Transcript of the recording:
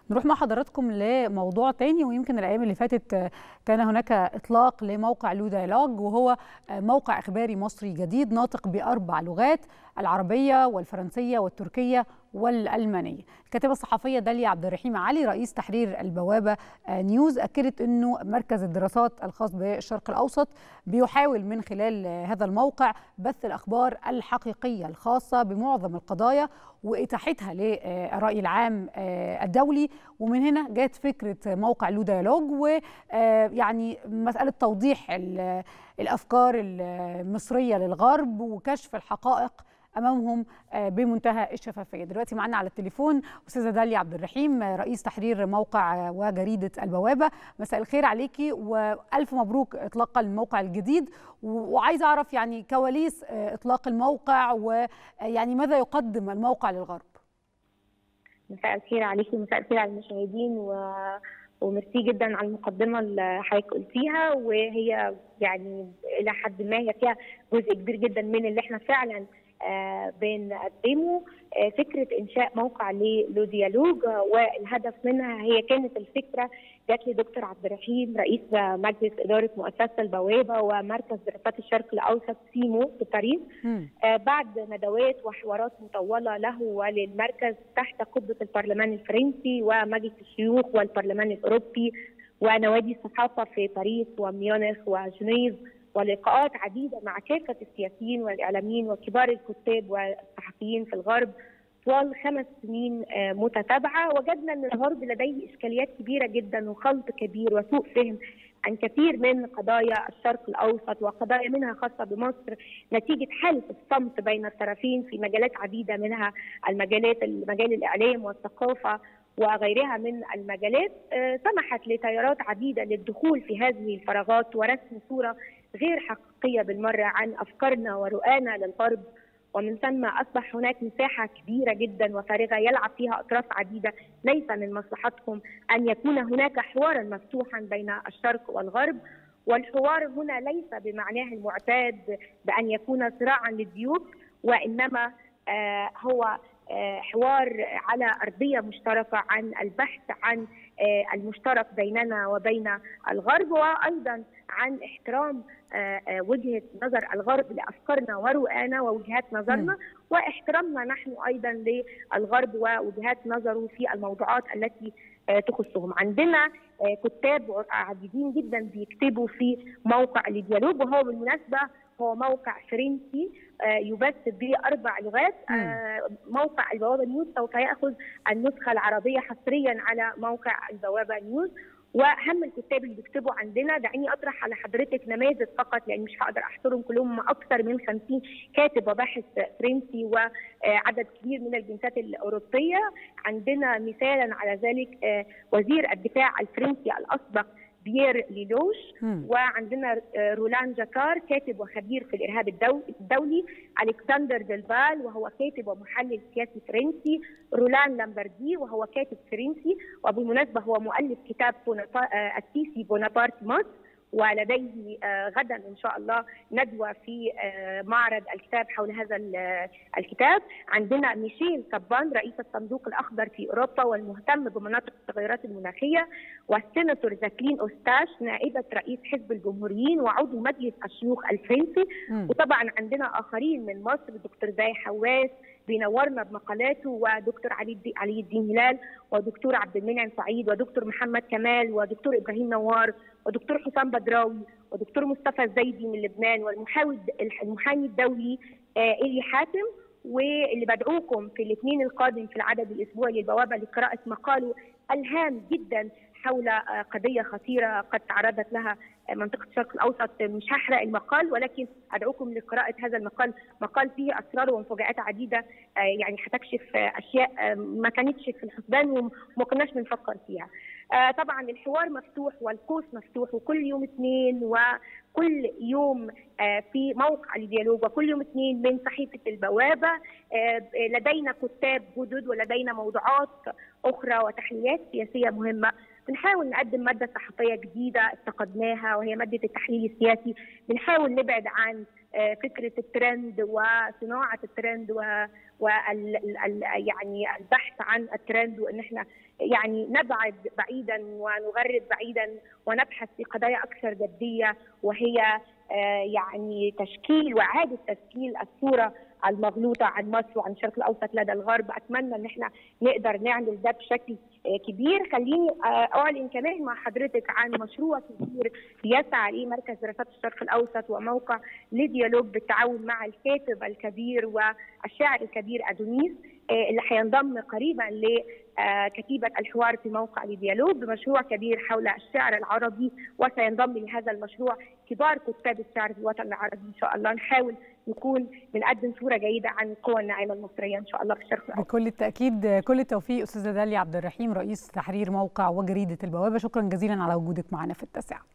نروح مع حضراتكم لموضوع تاني ويمكن الايام اللي فاتت كان هناك اطلاق لموقع لو دايلوج وهو موقع اخباري مصري جديد ناطق باربع لغات العربيه والفرنسيه والتركيه والألمانية الكاتبة الصحفية داليا عبد الرحيم علي رئيس تحرير البوابة نيوز أكدت أنه مركز الدراسات الخاص بالشرق الأوسط بيحاول من خلال هذا الموقع بث الأخبار الحقيقية الخاصة بمعظم القضايا وإتاحتها للرأي العام الدولي ومن هنا جات فكرة موقع لو ديالوج ويعني مسألة توضيح الأفكار المصرية للغرب وكشف الحقائق امامهم بمنتهى الشفافيه دلوقتي معنا على التليفون استاذه داليا عبد الرحيم رئيس تحرير موقع وجريده البوابه مساء الخير عليكي والف مبروك اطلاق الموقع الجديد وعايزه اعرف يعني كواليس اطلاق الموقع ويعني ماذا يقدم الموقع للغرب مساء الخير عليكي ومساء الخير على المشاهدين و... وميرسي جدا على المقدمه اللي حضرتك قلتيها وهي يعني الى حد ما هي فيها جزء كبير جدا من اللي احنا فعلا آه بنقدمه آه فكره انشاء موقع للو ديالوج آه والهدف منها هي كانت الفكره جات لي دكتور عبد الرحيم رئيس مجلس اداره مؤسسه البوابه ومركز دراسات الشرق الاوسط سيمو في باريس بعد ندوات وحوارات مطوله له وللمركز تحت قبه البرلمان الفرنسي ومجلس الشيوخ والبرلمان الاوروبي ونوادي الصحافه في باريس وميونخ وجنيف ولقاءات عديدة مع كافة السياسيين والإعلاميين وكبار الكتاب والصحفيين في الغرب طوال خمس سنين متتابعة وجدنا أن الغرب لديه إشكاليات كبيرة جدا وخلط كبير وسوء فهم عن كثير من قضايا الشرق الأوسط وقضايا منها خاصة بمصر نتيجة حالة الصمت بين الطرفين في مجالات عديدة منها المجالات مجال الإعلام والثقافة وغيرها من المجالات سمحت لتيارات عديده للدخول في هذه الفراغات ورسم صوره غير حقيقيه بالمره عن افكارنا ورؤانا للغرب ومن ثم اصبح هناك مساحه كبيره جدا وفارغه يلعب فيها اطراف عديده ليس من مصلحتهم ان يكون هناك حوارا مفتوحا بين الشرق والغرب والحوار هنا ليس بمعناه المعتاد بان يكون صراعا للضيوف وانما آه هو حوار على ارضيه مشتركه عن البحث عن المشترك بيننا وبين الغرب وايضا عن احترام وجهه نظر الغرب لافكارنا ورؤانا ووجهات نظرنا واحترامنا نحن ايضا للغرب ووجهات نظره في الموضوعات التي تخصهم عندنا كتاب عديدين جدا بيكتبوا في موقع الديالوج وهو بالمناسبه هو موقع فرنسي يبث باربع لغات موقع البوابه نيوز سوف ياخذ النسخه العربيه حصريا على موقع البوابه نيوز واهم الكتاب اللي بيكتبوا عندنا دعيني اطرح على حضرتك نماذج فقط لان مش هقدر احصرهم كلهم اكثر من 50 كاتب وباحث فرنسي وعدد كبير من الجنسيات الاوروبيه عندنا مثالا على ذلك وزير الدفاع الفرنسي الاسبق بيير ليلوش وعندنا رولان جاكار كاتب وخبير في الارهاب الدولي الكسندر دلفال وهو كاتب ومحلل سياسي فرنسي رولان لامبردي وهو كاتب فرنسي وبالمناسبه هو مؤلف كتاب السيسي بونابرت مصر ولديه غدا ان شاء الله ندوه في معرض الكتاب حول هذا الكتاب عندنا ميشيل كابان رئيس الصندوق الاخضر في اوروبا والمهتم بمناطق التغيرات المناخيه والسيناتور زاكلين اوستاش نائبه رئيس حزب الجمهوريين وعضو مجلس الشيوخ الفرنسي وطبعا عندنا اخرين من مصر دكتور زاي حواس بينورنا بمقالاته ودكتور علي علي الدين هلال ودكتور عبد المنعم سعيد ودكتور محمد كمال ودكتور ابراهيم نوار ودكتور حسام بدراوي ودكتور مصطفى الزيدي من لبنان والمحامي المحامي الدولي إلي حاتم واللي بدعوكم في الاثنين القادم في العدد الاسبوعي للبوابه لقراءه مقاله الهام جدا حول قضيه خطيره قد تعرضت لها منطقه الشرق الاوسط مش هحرق المقال ولكن ادعوكم لقراءه هذا المقال مقال فيه اسرار ومفاجات عديده يعني هتكشف اشياء ما كانتش في الحسبان وما كناش بنفكر فيها طبعا الحوار مفتوح والقوس مفتوح وكل يوم اثنين وكل يوم في موقع الديالوج وكل يوم اثنين من صحيفه البوابه لدينا كتاب جدد ولدينا موضوعات اخرى وتحليلات سياسيه مهمه بنحاول نقدم ماده صحفيه جديده افتقدناها وهي ماده التحليل السياسي بنحاول نبعد عن فكره الترند وصناعه الترند و وال يعني البحث عن الترند وان احنا يعني نبعد بعيدا ونغرد بعيدا ونبحث في قضايا اكثر جديه وهي يعني تشكيل واعاده تشكيل الصوره المغلوطه عن مصر وعن الشرق الاوسط لدى الغرب اتمنى ان احنا نقدر نعمل ده بشكل كبير خليني اعلن كمان مع حضرتك عن مشروع كبير بيسعى اليه مركز دراسات الشرق الاوسط وموقع لديالوج بالتعاون مع الكاتب الكبير والشاعر الكبير ادونيس اللي هينضم قريبا لكتيبه الحوار في موقع لديالوج بمشروع كبير حول الشعر العربي وسينضم لهذا المشروع كبار كتاب الشعر في الوطن العربي ان شاء الله نحاول نكون بنقدم صوره جيده عن القوى الناعمه المصريه ان شاء الله في الشرق الاوسط. بكل التاكيد كل التوفيق استاذه داليا عبد الرحيم رئيس تحرير موقع وجريده البوابه شكرا جزيلا على وجودك معنا في التاسعه.